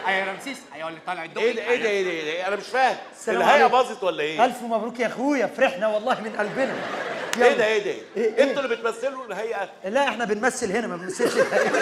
يا رمسيس هيقول لي طالع الدقي ايه ده ايه ده ايه ده, إيه ده؟ انا مش فاهم السلام الهيئه عليكم. باظت ولا ايه الف مبروك يا اخويا فرحنا والله من قلبنا ايه ده ايه ده إيه- إيه؟ انتوا اللي بتمثلوا الهيئه لا احنا بنمثل هنا ما بنمثلش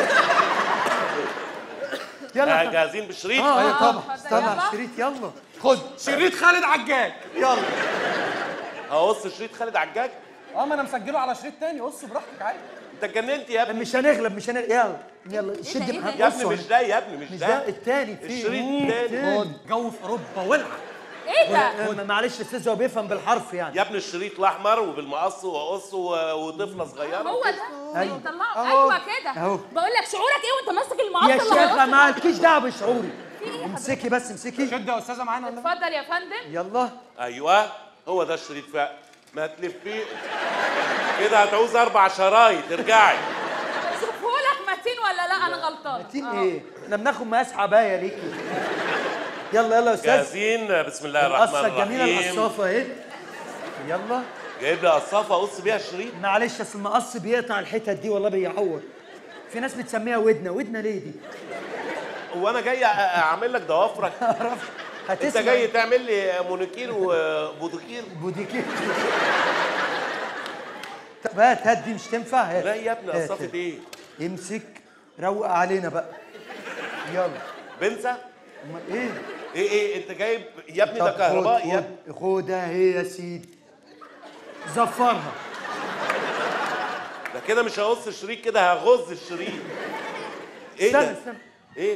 آه، يلا جاهزين بشريط اه اه آه، طبعا اتفضل، استنى يلا. على الشريط يلا خد شريط خالد عجاج يلا هقص شريط خالد عجاج اه ما انا مسجله على شريط تاني قص براحتك عادي انت اتجننت يا ابني مش هنغلب مش هنغلب يلا يلا شد إيه ده؟ يا ابني بصوا مش ده يا ابني مش مش ده ده التاني في الشريط مين التاني. تاني؟ جو في اوروبا ولع ايه ده؟ آه، معلش الاستاذ هو بيفهم بالحرف يعني يا ابني الشريط الاحمر وبالمقص واقص و- وطفله صغيره هو ده أيوة. طلعه أهو. ايوه كده أهو. بقول لك شعورك ايه وانت ماسك يا المعطل شيخه اهو مالكيش دعوه بشعوري في إيه يا امسكي بس امسكي شد يا استاذه معانا ولا اتفضل يا فندم يلا ايوه هو ده الشريط فعلا ما تلفيه كده هتعوز اربع شرايط ارجعي شوفوا لك متين ولا لا انا غلطانه متين آه. ايه احنا بناخد مقاس حبايه ليكي يلا يلا يا استاذ جاهزين بسم الله الرحمن القصه الجميله الرحيم القصافه اهي يلا جايب لي قصافه اقص بيها الشريط معلش اصل المقص بيقطع الحتت دي والله بيعور في ناس بتسميها ودنه ودنه ليه دي هو انا جاي أ- اعمل لك ضوافرك معرفش انت هتسمع جاي تعمل لي مونيكير وبوديكير بوديكير طب هات هات دي مش تنفع هات لا يا ابني هات، قصافه هات. ايه امسك روق علينا بقى يلا بنسى امال ايه ايه ايه انت جايب يا ابني ده طب كهرباء خد- يا ابني خد خدها اهي يا سيدي زفرها ده كده مش هقص الشريط كده هغز الشريط ايه استنى ده استنى ايه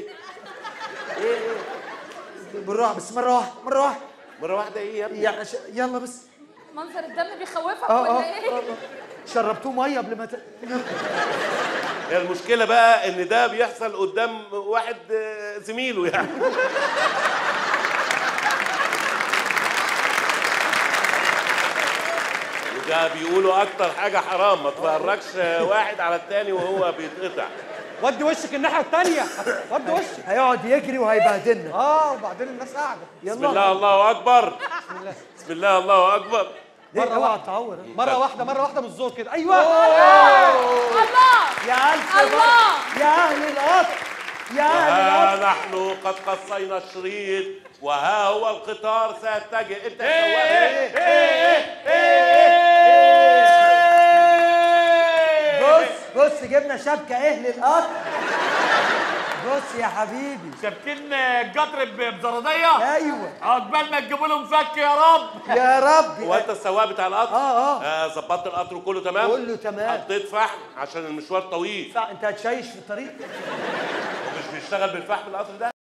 بالراحه بس مره واحده مره واحده مره واحده ايه يا ابني يعني ش... يلا بس منظر الدم بيخوفك اه اه ولا آه، ايه؟ آه. شربتوه ميه قبل ما ت... هي المشكله بقى ان ده بيحصل قدام واحد آه، زميله يعني وده بيقولوا اكتر حاجه حرام ما تفرجش واحد على التاني وهو بيتقطع ودي وشك الناحيه الثانيه ودي وشك هيقعد يجري وهيبهدلنا اه وبعدين الناس قاعده بسم الله الله اكبر بسم الله الله اكبر ليه مرة اوعى واحدة. تعور مره واحده مره واحده بالزور كده ايوه الله يا الف الله. بقى. يا اهل القطر يا اهل ها القطر نحن قد قصينا الشريط وها هو القطار سيتجه انت بص بص جبنا شبكه اهل القطر بص يا حبيبي شابكين القطر ب- بزراديه ايوه عقبال ما تجيبوا لهم فك يا رب يا رب هو انت السواق بتاع القطر؟ آه، آه. آه، ظبطت القطر كله تمام؟ كله تمام. حطيت فحم عشان المشوار طويل انت هتشيش في الطريق مش بيشتغل بالفحم القطر ده؟